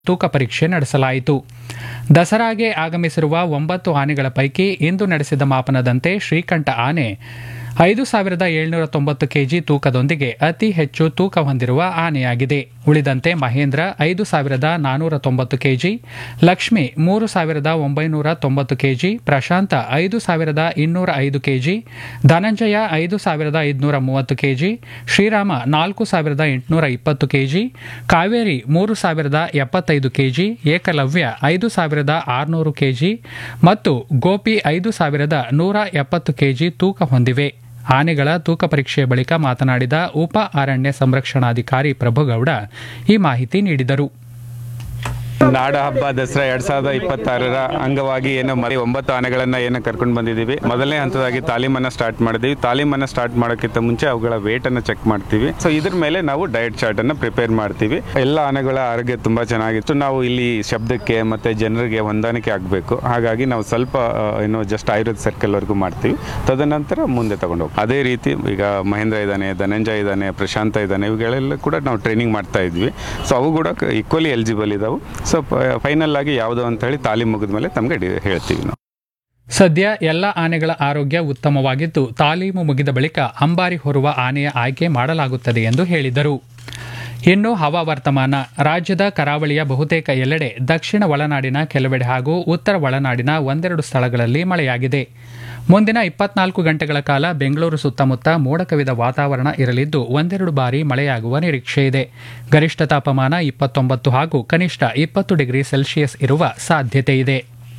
ತೂಕ ಪರೀಕ್ಷೆ ನಡೆಸಲಾಯಿತು ದಸರಾಗೆ ಆಗಮಿಸಿರುವ ಒಂಬತ್ತು ಆನೆಗಳ ಪೈಕಿ ಇಂದು ನಡೆಸಿದ ಮಾಪನದಂತೆ ಶ್ರೀಕಂಠ ಆನೆ ಐದು ಸಾವಿರದ ಏಳ್ನೂರ ತೊಂಬತ್ತು ಕೆಜಿ ತೂಕದೊಂದಿಗೆ ಅತಿ ಹೆಚ್ಚು ತೂಕ ಹೊಂದಿರುವ ಆನೆಯಾಗಿದೆ ಉಳಿದಂತೆ ಮಹೇಂದ್ರ ಐದು ಸಾವಿರದ ನಾನೂರ ತೊಂಬತ್ತು ಕೆಜಿ ಲಕ್ಷ್ಮಿ ಮೂರು ಸಾವಿರದ ಒಂಬೈನೂರ ತೊಂಬತ್ತು ಕೆಜಿ ಪ್ರಶಾಂತ ಐದು ಸಾವಿರದ ಇನ್ನೂರ ಐದು ಕೆಜಿ ಧನಂಜಯ ಐದು ಸಾವಿರದ ಐದುನೂರ ಮೂವತ್ತು ಕೆಜಿ ಶ್ರೀರಾಮ ನಾಲ್ಕು ಸಾವಿರದ ಎಂಟುನೂರ ಇಪ್ಪತ್ತು ಕೆಜಿ ಕಾವೇರಿ ಮೂರು ಸಾವಿರದ ಎಪ್ಪತ್ತೈದು ಕೆಜಿ ಏಕಲವ್ಯ ಐದು ಸಾವಿರದ ಆರುನೂರು ಕೆಜಿ ಮತ್ತು ಗೋಪಿ ಐದು ಸಾವಿರದ ನೂರ ಎಪ್ಪತ್ತು ಕೆಜಿ ತೂಕ ಹೊಂದಿವೆ ಆನೆಗಳ ತೂಕ ಪರೀಕ್ಷೆಯ ಬಳಿಕ ಮಾತನಾಡಿದ ಉಪ ಅರಣ್ಯ ಸಂರಕ್ಷಣಾಧಿಕಾರಿ ಪ್ರಭುಗೌಡ ಈ ಮಾಹಿತಿ ನೀಡಿದರು ನಾಡ ಹಬ್ಬ ದಸರಾ ಎರಡ್ ಸಾವಿರದ ಇಪ್ಪತ್ತಾರರ ಅಂಗವಾಗಿ ಏನು ಮರಿ ಒಂಬತ್ತು ಆನೆಗಳನ್ನ ಏನು ಕರ್ಕೊಂಡು ಬಂದಿದ್ದೀವಿ ಮೊದಲನೇ ಹಂತದಾಗಿ ತಾಲೀಮನ್ನ ಸ್ಟಾರ್ಟ್ ಮಾಡಿದೀವಿ ತಾಲೀಮನ್ನ ಸ್ಟಾರ್ಟ್ ಮಾಡೋಕ್ಕಿಂತ ಮುಂಚೆ ಅವುಗಳ ವೇಟ್ ಅನ್ನ ಚೆಕ್ ಮಾಡ್ತೀವಿ ಸೊ ಇದ್ರ ಮೇಲೆ ನಾವು ಡಯಟ್ ಚಾರ್ಟ್ ಅನ್ನ ಪ್ರಿಪೇರ್ ಮಾಡ್ತೀವಿ ಎಲ್ಲ ಆನೆಗಳ ಆರೋಗ್ಯ ತುಂಬಾ ಚೆನ್ನಾಗಿತ್ತು ನಾವು ಇಲ್ಲಿ ಶಬ್ದಕ್ಕೆ ಮತ್ತೆ ಜನರಿಗೆ ಹೊಂದಾಣಿಕೆ ಆಗಬೇಕು ಹಾಗಾಗಿ ನಾವು ಸ್ವಲ್ಪ ಆ, ಏನು ಜಸ್ಟ್ ಆಯುರ್ವೇದ ಸರ್ಕಲ್ ವರೆಗೂ ಮಾಡ್ತೀವಿ ತದನಂತರ ಮುಂದೆ ತಗೊಂಡು ಹೋಗ್ತೀವಿ ಅದೇ ರೀತಿ ಈಗ ಮಹೇಂದ್ರ ಇದ್ದಾನೆ ಧನಂಜಯ ಇದ್ದಾನೆ ಪ್ರಶಾಂತ ಇದ್ದಾನೆ ಇವುಗಳೆಲ್ಲ ಕೂಡ ನಾವು ಟ್ರೈನಿಂಗ್ ಮಾಡ್ತಾ ಇದ್ವಿ ಸೊ ಅವು ಕೂಡ ಈಕ್ವಲಿ ಎಲಿಜಿಬಲ್ ಇದಾವೆ ಸೊ ಫೈನಲ್ ಆಗಿ ಯಾವುದು ಅಂತ ಹೇಳಿ ತಾಲೀಮ್ ಮುಗಿದ ಮೇಲೆ ತಮಗೆ ಡಿ- ಹೇಳ್ತೀವಿ ನಾವು ಸದ್ಯ ಎಲ್ಲ ಆನೆಗಳ ಆರೋಗ್ಯ ಉತ್ತಮವಾಗಿದ್ದು ತಾಲೀಮು ಮುಗಿದ ಬಳಿಕ ಅಂಬಾರಿ ಹೊರುವ ಆನೆಯ ಆಯ್ಕೆ ಮಾಡಲಾಗುತ್ತದೆ ಎಂದು ಹೇಳಿದರು ಇನ್ನು ಹವಾವರ್ತಮಾನ ರಾಜ್ಯದ ಕರಾವಳಿಯ ಬಹುತೇಕ ಎಲ್ಲೆಡೆ ದಕ್ಷಿಣ ಒಳನಾಡಿನ ಕೆಲವೆಡೆ ಹಾಗೂ ಉತ್ತರ ಒಳನಾಡಿನ ಒಂದೆರಡು ಸ್ಥಳಗಳಲ್ಲಿ ಮಳೆಯಾಗಿದೆ ಮುಂದಿನ ಇಪ್ಪತ್ನಾಲ್ಕು ಗಂಟೆಗಳ ಕಾಲ ಬೆಂಗಳೂರು ಸುತ್ತಮುತ್ತ ಮೋಡ ಕವಿದ ವಾತಾವರಣ ಇರಲಿದ್ದು ಒಂದೆರಡು ಬಾರಿ ಮಳೆಯಾಗುವ ನಿರೀಕ್ಷೆ ಇದೆ ಗರಿಷ್ಠ ತಾಪಮಾನ ಇಪ್ಪತ್ತೊಂಬತ್ತು ಹಾಗೂ ಕನಿಷ್ಠ ಇಪ್ಪತ್ತು ಡಿಗ್ರಿ ಸೆಲ್ಸಿಯಸ್ ಇರುವ ಸಾಧ್ಯತೆ ಇದೆ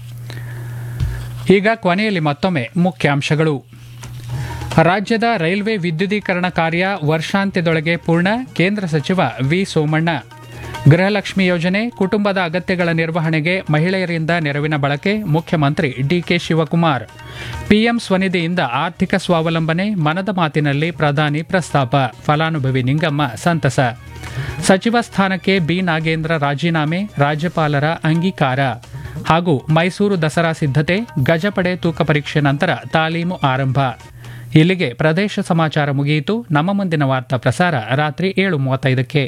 ಈಗ ಕೊನೆಯಲ್ಲಿ ಮತ್ತೊಮ್ಮೆ ಮುಖ್ಯಾಂಶಗಳು ರಾಜ್ಯದ ರೈಲ್ವೆ ವಿದ್ಯುದೀಕರಣ ಕಾರ್ಯ ವರ್ಷಾಂತ್ಯದೊಳಗೆ ಪೂರ್ಣ ಕೇಂದ್ರ ಸಚಿವ ವಿ ಸೋಮಣ್ಣ ಗೃಹಲಕ್ಷ್ಮಿ ಯೋಜನೆ ಕುಟುಂಬದ ಅಗತ್ಯಗಳ ನಿರ್ವಹಣೆಗೆ ಮಹಿಳೆಯರಿಂದ ನೆರವಿನ ಬಳಕೆ ಮುಖ್ಯಮಂತ್ರಿ ಡಿಕೆ ಶಿವಕುಮಾರ್ ಪಿಎಂ ಸ್ವನಿಧಿಯಿಂದ ಆರ್ಥಿಕ ಸ್ವಾವಲಂಬನೆ ಮನದ ಮಾತಿನಲ್ಲಿ ಪ್ರಧಾನಿ ಪ್ರಸ್ತಾಪ ಫಲಾನುಭವಿ ನಿಂಗಮ್ಮ ಸಂತಸ ಸಚಿವ ಸ್ಥಾನಕ್ಕೆ ಬಿ ನಾಗೇಂದ್ರ ರಾಜೀನಾಮೆ ರಾಜ್ಯಪಾಲರ ಅಂಗೀಕಾರ ಹಾಗೂ ಮೈಸೂರು ದಸರಾ ಸಿದ್ಧತೆ ಗಜಪಡೆ ತೂಕ ಪರೀಕ್ಷೆ ನಂತರ ತಾಲೀಮು ಆರಂಭ ಇಲ್ಲಿಗೆ ಪ್ರದೇಶ ಸಮಾಚಾರ ಮುಗಿಯಿತು ನಮ್ಮ ಮುಂದಿನ ವಾರ್ತಾ ಪ್ರಸಾರ ರಾತ್ರಿ ಏಳು ಮೂವತ್ತೈದಕ್ಕೆ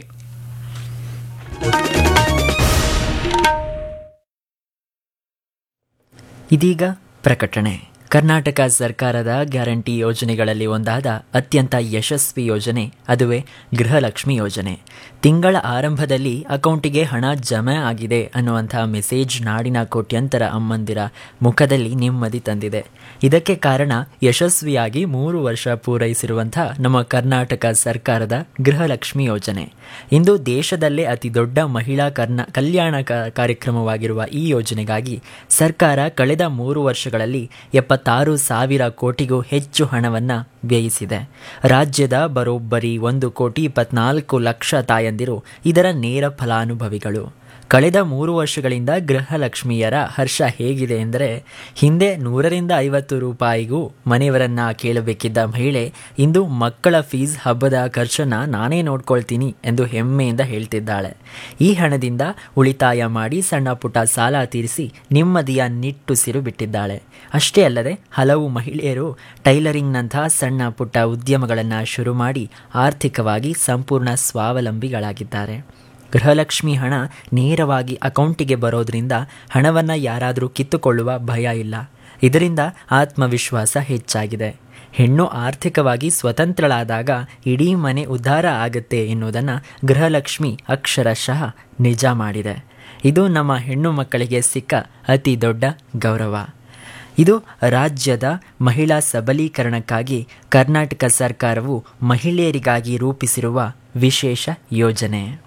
ಇದೀಗ ಪ್ರಕಟಣೆ ಕರ್ನಾಟಕ ಸರ್ಕಾರದ ಗ್ಯಾರಂಟಿ ಯೋಜನೆಗಳಲ್ಲಿ ಒಂದಾದ ಅತ್ಯಂತ ಯಶಸ್ವಿ ಯೋಜನೆ ಅದುವೇ ಗೃಹಲಕ್ಷ್ಮಿ ಯೋಜನೆ ತಿಂಗಳ ಆರಂಭದಲ್ಲಿ ಅಕೌಂಟಿಗೆ ಹಣ ಜಮೆ ಆಗಿದೆ ಅನ್ನುವಂಥ ಮೆಸೇಜ್ ನಾಡಿನ ಕೋಟ್ಯಂತರ ಅಮ್ಮಂದಿರ ಮುಖದಲ್ಲಿ ನೆಮ್ಮದಿ ತಂದಿದೆ ಇದಕ್ಕೆ ಕಾರಣ ಯಶಸ್ವಿಯಾಗಿ ಮೂರು ವರ್ಷ ಪೂರೈಸಿರುವಂಥ ನಮ್ಮ ಕರ್ನಾಟಕ ಸರ್ಕಾರದ ಗೃಹಲಕ್ಷ್ಮಿ ಯೋಜನೆ ಇಂದು ದೇಶದಲ್ಲೇ ಅತಿ ದೊಡ್ಡ ಮಹಿಳಾ ಕರ್ನಾ ಕಲ್ಯಾಣ ಕ- ಕಾರ್ಯಕ್ರಮವಾಗಿರುವ ಈ ಯೋಜನೆಗಾಗಿ ಸರ್ಕಾರ ಕಳೆದ ಮೂರು ವರ್ಷಗಳಲ್ಲಿ ಎಪ್ಪತ್ತಾರು ಸಾವಿರ ಕೋಟಿಗೂ ಹೆಚ್ಚು ಹಣವನ್ನು ವ್ಯಯಿಸಿದೆ ರಾಜ್ಯದ ಬರೋಬ್ಬರಿ ಒಂದು ಕೋಟಿ ಇಪ್ಪತ್ನಾಲ್ಕು ಲಕ್ಷ ತಾಯಂದಿರು ಇದರ ನೇರ ಫಲಾನುಭವಿಗಳು ಕಳೆದ ಮೂರು ವರ್ಷಗಳಿಂದ ಗೃಹಲಕ್ಷ್ಮಿಯರ ಹರ್ಷ ಹೇಗಿದೆ ಎಂದರೆ ಹಿಂದೆ ನೂರರಿಂದ ಐವತ್ತು ರೂಪಾಯಿಗೂ ಮನೆಯವರನ್ನ ಕೇಳಬೇಕಿದ್ದ ಮಹಿಳೆ ಇಂದು ಮಕ್ಕಳ ಫೀಸ್ ಹಬ್ಬದ ಖರ್ಚನ್ನ ನಾನೇ ನೋಡ್ಕೊಳ್ತೀನಿ ಎಂದು ಹೆಮ್ಮೆಯಿಂದ ಹೇಳ್ತಿದ್ದಾಳೆ ಈ ಹಣದಿಂದ ಉಳಿತಾಯ ಮಾಡಿ ಸಣ್ಣ ಪುಟ್ಟ ಸಾಲ ತೀರಿಸಿ ನೆಮ್ಮದಿಯ ನಿಟ್ಟುಸಿರು ಬಿಟ್ಟಿದ್ದಾಳೆ ಅಷ್ಟೇ ಅಲ್ಲದೆ ಹಲವು ಮಹಿಳೆಯರು ಟೈಲರಿಂಗ್ನಂಥ ಸಣ್ಣ ಪುಟ್ಟ ಉದ್ಯಮಗಳನ್ನು ಶುರು ಮಾಡಿ ಆರ್ಥಿಕವಾಗಿ ಸಂಪೂರ್ಣ ಸ್ವಾವಲಂಬಿಗಳಾಗಿದ್ದಾರೆ ಗೃಹಲಕ್ಷ್ಮಿ ಹಣ ನೇರವಾಗಿ ಅಕೌಂಟಿಗೆ ಬರೋದ್ರಿಂದ ಹಣವನ್ನು ಯಾರಾದರೂ ಕಿತ್ತುಕೊಳ್ಳುವ ಭಯ ಇಲ್ಲ ಇದರಿಂದ ಆತ್ಮವಿಶ್ವಾಸ ಹೆಚ್ಚಾಗಿದೆ ಹೆಣ್ಣು ಆರ್ಥಿಕವಾಗಿ ಸ್ವತಂತ್ರಳಾದಾಗ ಇಡೀ ಮನೆ ಉದ್ಧಾರ ಆಗುತ್ತೆ ಎನ್ನುವುದನ್ನು ಗೃಹಲಕ್ಷ್ಮಿ ಅಕ್ಷರಶಃ ನಿಜ ಮಾಡಿದೆ ಇದು ನಮ್ಮ ಹೆಣ್ಣು ಮಕ್ಕಳಿಗೆ ಸಿಕ್ಕ ಅತಿ ದೊಡ್ಡ ಗೌರವ ಇದು ರಾಜ್ಯದ ಮಹಿಳಾ ಸಬಲೀಕರಣಕ್ಕಾಗಿ ಕರ್ನಾಟಕ ಸರ್ಕಾರವು ಮಹಿಳೆಯರಿಗಾಗಿ ರೂಪಿಸಿರುವ ವಿಶೇಷ ಯೋಜನೆ